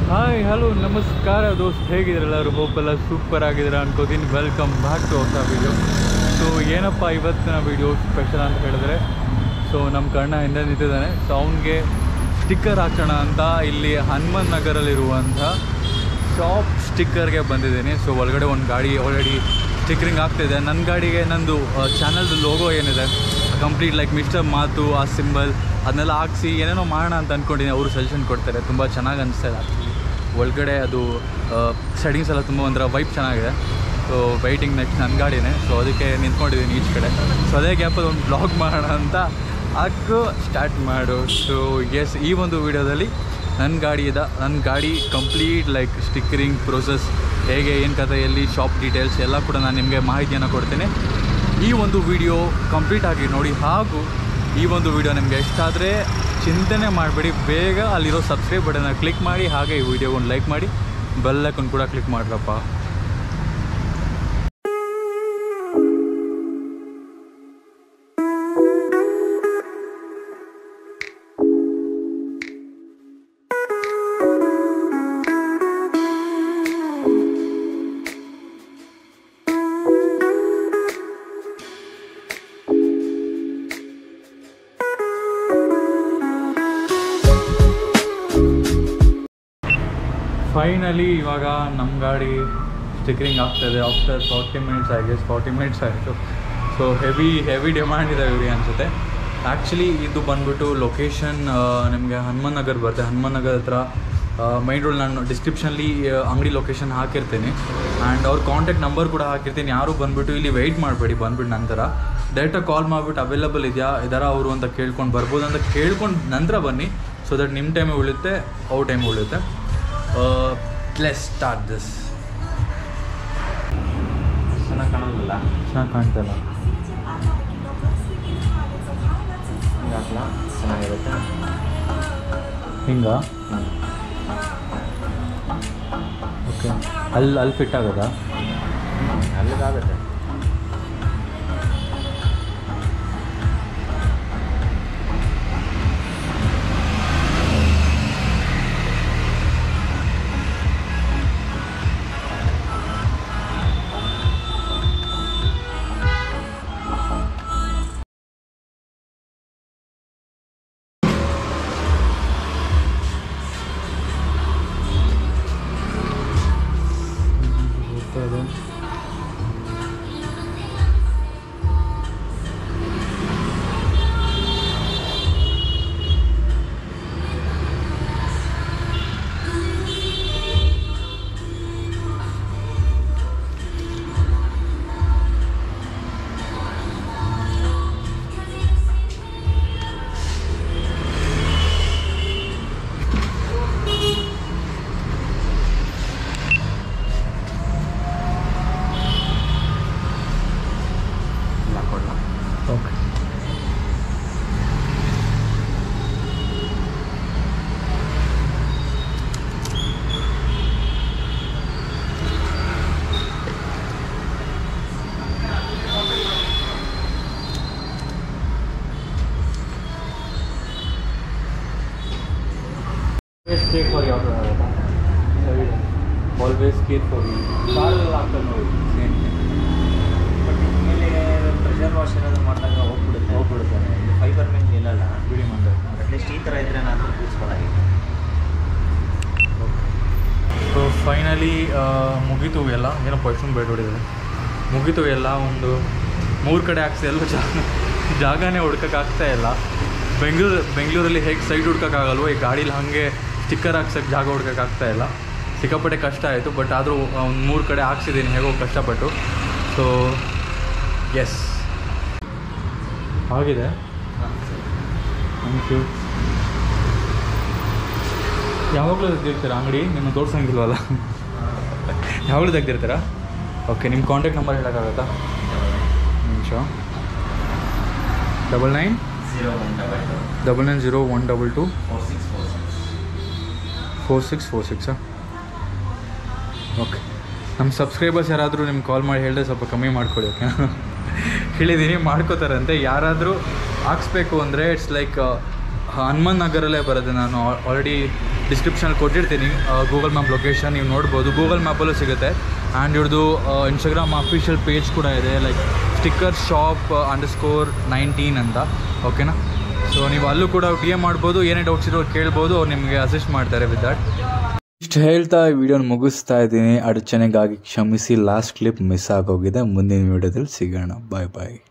Hi hello ನಮಸ್ಕಾರ ದೋಸ್ತ್ ಹೇಗಿದ್ದೀರ ಎಲ್ಲರೂ ಹೋಪ್ ಎಲ್ಲ ಸೂಪರ್ ಆಗಿದ್ದೀರ ಅನ್ಕೋತೀನಿ ವೆಲ್ಕಮ್ ಬ್ಯಾಕ್ ಟು ಹೊಸ ವೀಡಿಯೋ ಸೊ ಏನಪ್ಪ ಇವತ್ತಿನ ವೀಡಿಯೋ ಸ್ಪೆಷಲ್ ಅಂತ ಹೇಳಿದ್ರೆ ಸೊ ನಮ್ಮ ಕಣ್ಣ ಹಿಂದೆ ನಿಂತಿದ್ದಾನೆ ಸೊ ಅವನಿಗೆ ಸ್ಟಿಕ್ಕರ್ ಹಾಕೋಣ ಅಂತ ಇಲ್ಲಿ ಹನುಮನ್ ನಗರಲ್ಲಿರುವಂಥ ಶಾಪ್ ಸ್ಟಿಕ್ಕರ್ಗೆ ಬಂದಿದ್ದೀನಿ ಸೊ ಒಳಗಡೆ ಒಂದು ಗಾಡಿ ಆಲ್ರೆಡಿ ಸ್ಟಿಕ್ಕರಿಂಗ್ ಆಗ್ತಿದೆ ನನ್ನ ಗಾಡಿಗೆ ನಂದು ಚಾನಲ್ದು ಲೋಗೋ ಏನಿದೆ ಕಂಪ್ಲೀಟ್ ಲೈಕ್ ಮಿಸ್ಟರ್ ಮಾತು ಆ ಸಿಂಬಲ್ ಅದನ್ನೆಲ್ಲ ಹಾಕ್ಸಿ ಏನೇನೋ ಮಾಡೋಣ ಅಂತ ಅಂದ್ಕೊಂಡಿದ್ದೀನಿ ಅವರು ಸಜೆಷನ್ ಕೊಡ್ತಾರೆ ತುಂಬ ಚೆನ್ನಾಗಿ ಅನಿಸ್ತಾ ಇದೆ ಆ್ಯಕ್ಚುಲಿ ಒಳಗಡೆ ಅದು ಸೆಟ್ಟಿಂಗ್ಸ್ ಎಲ್ಲ ತುಂಬ ಒಂಥರ ವೈಪ್ ಚೆನ್ನಾಗಿದೆ ಸೊ ವೈಟಿಂಗ್ ನೆಕ್ಸ್ಟ್ ನನ್ನ ಗಾಡಿನೇ ಸೊ ಅದಕ್ಕೆ ನಿಂತ್ಕೊಂಡಿದ್ದೀನಿ ಈಚ್ ಕಡೆ ಸೊ ಅದೇ ಗ್ಯಾಪಲ್ಲಿ ಒಂದು ಬ್ಲಾಗ್ ಮಾಡೋಣ ಅಂತ ಹಾಕು ಸ್ಟಾರ್ಟ್ ಮಾಡು ಸೊ ಎಸ್ ಈ ಒಂದು ವಿಡಿಯೋದಲ್ಲಿ ನನ್ನ ಗಾಡಿ ಇದೆ ನನ್ನ ಗಾಡಿ ಕಂಪ್ಲೀಟ್ ಲೈಕ್ ಸ್ಟಿಕ್ಕರಿಂಗ್ ಪ್ರೋಸೆಸ್ ಹೇಗೆ ಏನು ಕಥೆ ಎಲ್ಲಿ ಶಾಪ್ ಡೀಟೇಲ್ಸ್ ಎಲ್ಲ ಕೂಡ ನಾನು ನಿಮಗೆ ಮಾಹಿತಿಯನ್ನು ಕೊಡ್ತೀನಿ ಈ ಒಂದು ವಿಡಿಯೋ ಕಂಪ್ಲೀಟ್ ಆಗಿ ನೋಡಿ ಹಾಗೂ ಈ ಒಂದು ವಿಡಿಯೋ ನಿಮಗೆ ಇಷ್ಟ ಆದರೆ ಚಿಂತನೆ ಮಾಡಬೇಡಿ ಬೇಗ ಅಲ್ಲಿರೋ ಸಬ್ಸ್ಕ್ರೈಬ್ ಬಟನ್ನ ಕ್ಲಿಕ್ ಮಾಡಿ ಹಾಗೆ ಈ ವಿಡಿಯೋಗೊಂದು ಲೈಕ್ ಮಾಡಿ ಬೆಲ್ಲೈಕನ್ ಕೂಡ ಕ್ಲಿಕ್ ಮಾಡ್ರಪ್ಪ ಫೈನಲಿ ಇವಾಗ ನಮ್ಮ ಗಾಡಿ ಸ್ಟಿಕರಿಂಗ್ ಆಗ್ತಾಯಿದೆ ಆಫ್ಟರ್ ಫಾರ್ಟಿ ಮಿನಿಟ್ಸ್ ಆಗಿದೆ ಫಾರ್ಟಿ ಮಿನಿಟ್ಸ್ ಆಯಿತು ಸೊ ಹೆವಿ ಹೆವಿ ಡಿಮ್ಯಾಂಡ್ ಇದೆ ಇವ್ರಿಗೆ ಅನಿಸುತ್ತೆ ಆ್ಯಕ್ಚುಲಿ ಇದು ಬಂದ್ಬಿಟ್ಟು ಲೊಕೇಶನ್ ನಿಮಗೆ ಹನುಮನ್ ನಗರ್ ಬರುತ್ತೆ ಹನುಮನ್ ನಗರ್ ಹತ್ರ ಮೈನ್ ರೋಡ್ ನಾನು ಡಿಸ್ಕ್ರಿಪ್ಷನ್ಲಿ ಅಂಗಡಿ ಲೊಕೇಶನ್ ಹಾಕಿರ್ತೀನಿ ಆ್ಯಂಡ್ ಅವ್ರ ಕಾಂಟ್ಯಾಕ್ಟ್ ನಂಬರ್ ಕೂಡ ಹಾಕಿರ್ತೀನಿ ಯಾರು ಬಂದುಬಿಟ್ಟು ಇಲ್ಲಿ ವೆಯ್ಟ್ ಮಾಡಬೇಡಿ ಬಂದ್ಬಿಟ್ಟು ನಂತರ ಡೈರೆಕ್ಟಾಗಿ ಕಾಲ್ ಮಾಡಿಬಿಟ್ಟು ಅವೈಲಬಲ್ ಇದೆಯಾ ಇದಾರ ಅವರು ಅಂತ ಕೇಳ್ಕೊಂಡು ಬರ್ಬೋದು ಅಂತ ಕೇಳ್ಕೊಂಡು ನಂತರ ಬನ್ನಿ ಸೊ ದಟ್ ನಿಮ್ಮ ಟೈಮ್ ಉಳಿಯುತ್ತೆ ಅವ್ರ ಟೈಮ್ ಉಳಿಯುತ್ತೆ ಲೆಸ್ ಸ್ಟಾರ್ಟ್ ದಿಸ್ ಚೆನ್ನಾಗಿ ಕಾಣೋದಿಲ್ಲ ಚೆನ್ನಾಗಿ ಕಾಣ್ತಲ್ಲ ಹಿಂಗೆ ಹಾಕ್ಲಾ ಚೆನ್ನಾಗಿರುತ್ತೆ ಹಿಂಗ ಓಕೆ ಅಲ್ಲಿ ಅಲ್ಲಿ ಫಿಟ್ ಆಗೋದಾ ಅಲ್ಲಿಗಾಗುತ್ತೆ ಹೋಗ್ತಾ ಇದೆ ಇಲ್ಲ ಕೊಡಲ ಓಕೆ ಕೇರ್ ಫಾರ್ ಯಾವ ಆಲ್ವೇಸ್ ಕೇರ್ ಫಾರ್ ಯು ಕಾರಲ್ಲಿ ಆಗ್ತದೆ ನೋಡಿ ಸೇಮ್ ಬಟ್ ಮೇಲೆ ಪ್ರೆಷರ್ ವಾಶ್ ಏನಾದರೂ ಮಾಡಿದಾಗ ಹೋಗ್ಬಿಡುತ್ತೆ ಹೋಗ್ಬಿಡುತ್ತೆ. ಇದು ಫೈಬರ್ ಮೇಲೆ ನಿಲ್ಲಲ್ಲ ಬಿಡಿ ಮಂದೆ ಅಟ್ಲೀಸ್ಟ್ ಈ ಥರ ಇದ್ರೆ ನಾನು ಕೂರಿಸ್ಬೋದಾಗಿತ್ತು ಸೊ ಫೈನಲಿ ಮುಗೀತು ಎಲ್ಲ ಏನಪ್ಪ ಎಷ್ಟೊಂದು ಬೇಡ ಹೊಡಿದೆ ಮುಗೀತು ಎಲ್ಲ ಒಂದು ಮೂರು ಕಡೆ ಹಾಕ್ಸಿ ಎಲ್ಲೂ ಜಾಗ ಜಾಗನೇ ಹುಡ್ಕೋಕ್ಕಾಗ್ತಾ ಇಲ್ಲ ಬೆಂಗಳೂರು ಬೆಂಗಳೂರಲ್ಲಿ ಹೇಗೆ ಸೈಡ್ ಹುಡ್ಕೋಕ್ಕಾಗಲ್ವೋ ಈ ಗಾಡೀಲಿ ಹಾಗೆ ಸ್ಟಿಕ್ಕರ್ ಹಾಕ್ಸೋಕ್ಕೆ ಜಾಗ ಹುಡ್ಕೋಕ್ಕಾಗ್ತಾ ಇಲ್ಲ ಸಿಕ್ಕಾಪಟ್ಟೆ ಕಷ್ಟ ಆಯಿತು ಬಟ್ ಆದರೂ ಒಂದು ಮೂರು ಕಡೆ ಹಾಕ್ಸಿದ್ದೀನಿ ಹೇಗೋ ಕಷ್ಟಪಟ್ಟು ಸೊ ಎಸ್ ಆಗಿದೆ ಥ್ಯಾಂಕ್ ಯು ಯಾವಾಗಲೂ ತೆಗ್ದಿರ್ತೀರಾ ಅಂಗಡಿ ನಿಮ್ಮ ತೋರ್ಸಂಗಿಲ್ವಲ್ಲ ಯಾವಾಗಲೂ ತೆಗ್ದಿರ್ತೀರಾ ಓಕೆ ನಿಮ್ಮ ಕಾಂಟ್ಯಾಕ್ಟ್ ನಂಬರ್ ಹೇಳೋಕ್ಕಾಗತ್ತಾ ನಿಮಿಷ double nine zero one double two double nine zero one double two four six four six four six four ಸಿಕ್ಸಾ ಓಕೆ ನಮ್ಮ ಸಬ್ಸ್ಕ್ರೈಬರ್ಸ್ ಯಾರಾದರೂ ನಿಮ್ಗೆ ಕಾಲ್ ಮಾಡಿ ಹೇಳಿದ್ರೆ ಸ್ವಲ್ಪ ಕಮ್ಮಿ ಮಾಡ್ಕೊಳ್ಳಿ ಓಕೆ ಹೇಳಿದ್ದೀನಿ ಮಾಡ್ಕೋತಾರಂತೆ ಯಾರಾದರೂ ಹಾಕ್ಸ್ಬೇಕು ಅಂದರೆ ಇಟ್ಸ್ ಲೈಕ್ ಹನುಮನ್ ನಗರಲ್ಲೇ ಬರುತ್ತೆ ನಾನು ಆಲ್ರೆಡಿ ಡಿಸ್ಕ್ರಿಪ್ಷನಲ್ಲಿ ಕೊಟ್ಟಿರ್ತೀನಿ ಗೂಗಲ್ ಮ್ಯಾಪ್ ಲೊಕೇಶನ್ ನೀವು ನೋಡ್ಬೋದು ಗೂಗಲ್ ಮ್ಯಾಪಲ್ಲೂ ಸಿಗುತ್ತೆ ಆ್ಯಂಡ್ ಇವ್ರದ್ದು ಇನ್ಸ್ಟಾಗ್ರಾಮ್ ಅಫಿಷಿಯಲ್ ಪೇಜ್ ಕೂಡ ಇದೆ like sticker shop underscore nineteen ಅಂತ ಓಕೆನಾ ಸೊ ನೀವು ಅಲ್ಲೂ ಕೂಡ ಟಿ ಎಮ್ ಮಾಡ್ಬೋದು ಏನೇ ಡೌಟ್ಸ್ ಇರೋ ಕೇಳ್ಬೋದು ಅವ್ರು ನಿಮಗೆ ಅಸಿಸ್ಟ್ ಮಾಡ್ತಾರೆ ವಿತ್ ದಟ್ ಇಷ್ಟು ಹೇಳ್ತಾ ಈ ವಿಡಿಯೋನ ಮುಗಿಸ್ತಾ ಇದ್ದೀನಿ ಅಡಚಣೆಗಾಗಿ ಕ್ಷಮಿಸಿ ಲಾಸ್ಟ್ ಕ್ಲಿಪ್ ಮಿಸ್ ಆಗೋಗಿದೆ ಮುಂದಿನ ವಿಡಿಯೋದಲ್ಲಿ ಸಿಗೋಣ ಬಾಯ್ ಬಾಯ್